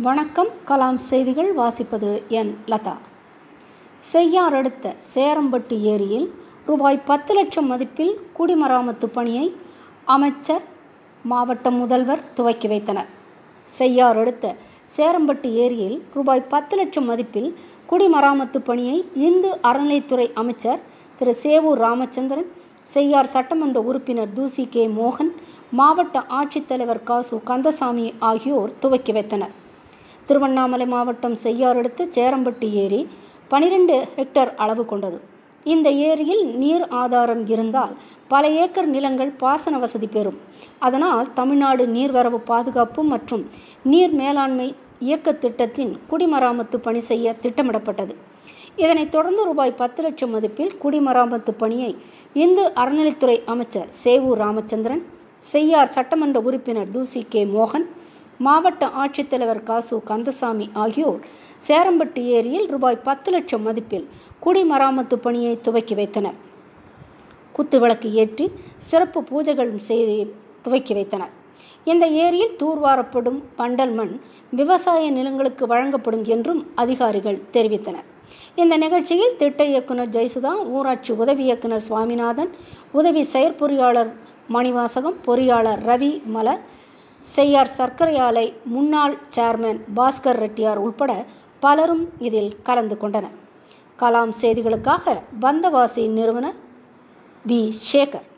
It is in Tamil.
வணக்கம் கலாம் செய்திகள் வாசிப்பது என் லதா செய்யார் அடுத்த சேரம்பட்டு ஏரியில் ரூபாய் பத்து லட்சம் மதிப்பில் குடிமராமத்து பணியை அமைச்சர் மாவட்ட முதல்வர் துவக்கி வைத்தனர் செய்யார் அடுத்த சேரம்பட்டு ஏரியில் ரூபாய் பத்து லட்சம் மதிப்பில் குடிமராமத்து பணியை இந்து அறநிலைத்துறை அமைச்சர் திரு சேவூர் ராமச்சந்திரன் செய்யார் சட்டமன்ற உறுப்பினர் தூசி கே மோகன் மாவட்ட ஆட்சித்தலைவர் காசு கந்தசாமி ஆகியோர் துவக்கி வைத்தனர் திருவண்ணாமலை மாவட்டம் செய்யார் அடுத்து சேரம்பட்டு ஏரி பனிரெண்டு ஹெக்டேர் அளவு கொண்டது இந்த ஏரியில் நீர் ஆதாரம் இருந்தால் பல ஏக்கர் நிலங்கள் பாசன வசதி பெறும் அதனால் தமிழ்நாடு நீர்வரவு பாதுகாப்பு மற்றும் நீர் மேலாண்மை இயக்க திட்டத்தின் குடிமராமத்து பணி செய்ய திட்டமிடப்பட்டது இதனைத் தொடர்ந்து ரூபாய் பத்து லட்சம் மதிப்பில் குடிமராமத்து பணியை இந்து அறநிலைத்துறை அமைச்சர் சேவூர் ராமச்சந்திரன் செய்யார் சட்டமன்ற உறுப்பினர் தூசி கே மோகன் மாவட்ட ஆட்சித்தலைவர் காசு கந்தசாமி ஆகியோர் சேரம்பட்டு ஏரியில் ரூபாய் பத்து லட்சம் மதிப்பில் குடிமராமத்து பணியை துவக்கி வைத்தனர் குத்துவிளக்கு ஏற்றி சிறப்பு பூஜைகளும் செய்து துவக்கி வைத்தனர் இந்த ஏரியில் தூர்வாரப்படும் பண்டல் மண் விவசாய நிலங்களுக்கு வழங்கப்படும் என்றும் அதிகாரிகள் தெரிவித்தனர் இந்த நிகழ்ச்சியில் திட்ட இயக்குனர் ஜெயசுதா ஊராட்சி உதவி இயக்குனர் சுவாமிநாதன் உதவி செயற்பொறியாளர் மணிவாசகம் பொறியாளர் ரவி மலர் செய்யார் சர்க்கரை ஆலை முன்னாள் சேர்மன் பாஸ்கர் ரெட்டியார் உள்பட பலரும் இதில் கலந்து கொண்டனர் கலாம் செய்திகளுக்காக வந்தவாசி நிறுவனர் பி சேகர்